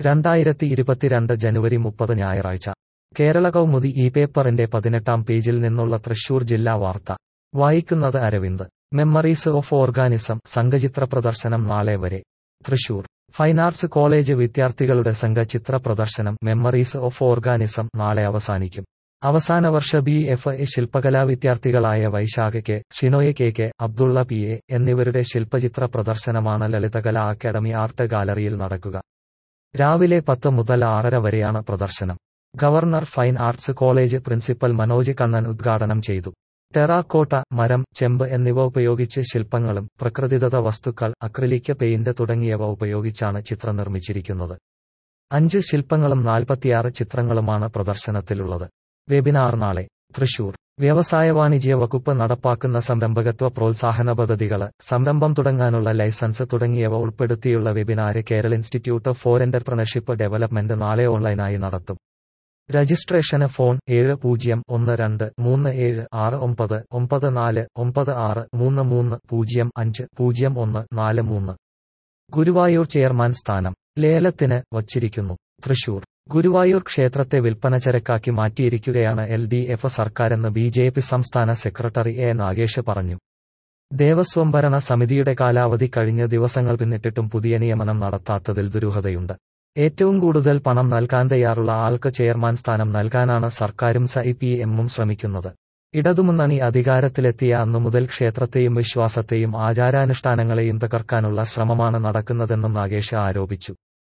രണ്ടായിരത്തി ഇരുപത്തിരണ്ട് ജനുവരി മുപ്പത് ഞായറാഴ്ച കേരള കൗമുദി ഈ പേപ്പറിന്റെ പതിനെട്ടാം പേജിൽ നിന്നുള്ള തൃശൂർ ജില്ലാ വാർത്ത വായിക്കുന്നത് അരവിന്ദ് മെമ്മറീസ് ഓഫ് ഓർഗാനിസം സംഘചിത്ര പ്രദർശനം നാളെ വരെ തൃശൂർ ഫൈൻ ആർട്സ് കോളേജ് വിദ്യാർത്ഥികളുടെ സംഘചിത്ര പ്രദർശനം മെമ്മറീസ് ഓഫ് ഓർഗാനിസം നാളെ അവസാനിക്കും അവസാന വർഷ ബി എഫ് എ ശില്പകലാ വിദ്യാർത്ഥികളായ Vaishakha K Shinoya K K Abdulla P A എന്നിവരുടെ ശില്പചിത്ര പ്രദർശനമാണ് ലളിതകലാ അക്കാദമി ആർട്ട് ഗാലറിയിൽ നടക്കുക രാവിലെ പത്ത് മുതൽ ആറര വരെയാണ് പ്രദർശനം governor fine arts college principal Manoj Kannan ഉദ്ഘാടനം ചെയ്തു ടെറാക്കോട്ട മരം ചെമ്പ് എന്നിവ ഉപയോഗിച്ച് ശില്പങ്ങളും പ്രകൃതിദത്ത വസ്തുക്കൾ അക്രിലിക് പെയിന്റ് തുടങ്ങിയവ ഉപയോഗിച്ചാണ് ചിത്രം നിർമ്മിച്ചിരിക്കുന്നത് അഞ്ച് ശില്പങ്ങളും നാൽപ്പത്തിയാറ് ചിത്രങ്ങളുമാണ് പ്രദർശനത്തിലുള്ളത് വെബിനാർ നാളെ തൃശൂർ വ്യവസായ വാണിജ്യ വകുപ്പ് നടപ്പാക്കുന്ന സംരംഭകത്വ പ്രോത്സാഹന പദ്ധതികള് സംരംഭം തുടങ്ങാനുള്ള ലൈസൻസ് തുടങ്ങിയവ ഉൾപ്പെടുത്തിയുള്ള webinar Kerala institute for entrepreneurship development നാളെ ഓൺലൈനായി നടത്തും രജിസ്ട്രേഷന് ഫോൺ ഏഴ് പൂജ്യം ഒന്ന് രണ്ട് മൂന്ന് ഏഴ് ആറ് ഒമ്പത് ഒമ്പത് നാല് ഒമ്പത് ആറ് മൂന്ന് മൂന്ന് പൂജ്യം അഞ്ച് പൂജ്യം ഒന്ന് നാല് മൂന്ന് ഗുരുവായൂർ ചെയർമാൻ സ്ഥാനം ലേലത്തിന് വച്ചിരിക്കുന്നു തൃശൂർ ഗുരുവായൂർ ക്ഷേത്രത്തെ വിൽപ്പന ചരക്കാക്കി മാറ്റിയിരിക്കുകയാണ് എൽ ഡി എഫ് സർക്കാരെന്ന് ബി ജെ പി സംസ്ഥാന സെക്രട്ടറി എ നാഗേഷ് പറഞ്ഞു ദേവസ്വം ഭരണ സമിതിയുടെ കാലാവധി കഴിഞ്ഞ ദിവസങ്ങൾ പിന്നിട്ടിട്ടും പുതിയ നിയമനം നടത്താത്തതിൽ ദുരൂഹതയുണ്ട് ഏറ്റവും കൂടുതൽ പണം നൽകാൻ തയ്യാറുള്ള ആൾക്ക് ചെയർമാൻ സ്ഥാനം നൽകാനാണ് സർക്കാരും സ പി എമ്മും ശ്രമിക്കുന്നത് ഇടതുമുന്നണി അധികാരത്തിലെത്തിയ അന്നു മുതൽ ക്ഷേത്രത്തെയും വിശ്വാസത്തെയും ആചാരാനുഷ്ഠാനങ്ങളെയും തകർക്കാനുള്ള ശ്രമമാണ് നടക്കുന്നതെന്നും നാഗേഷ് ആരോപിച്ചു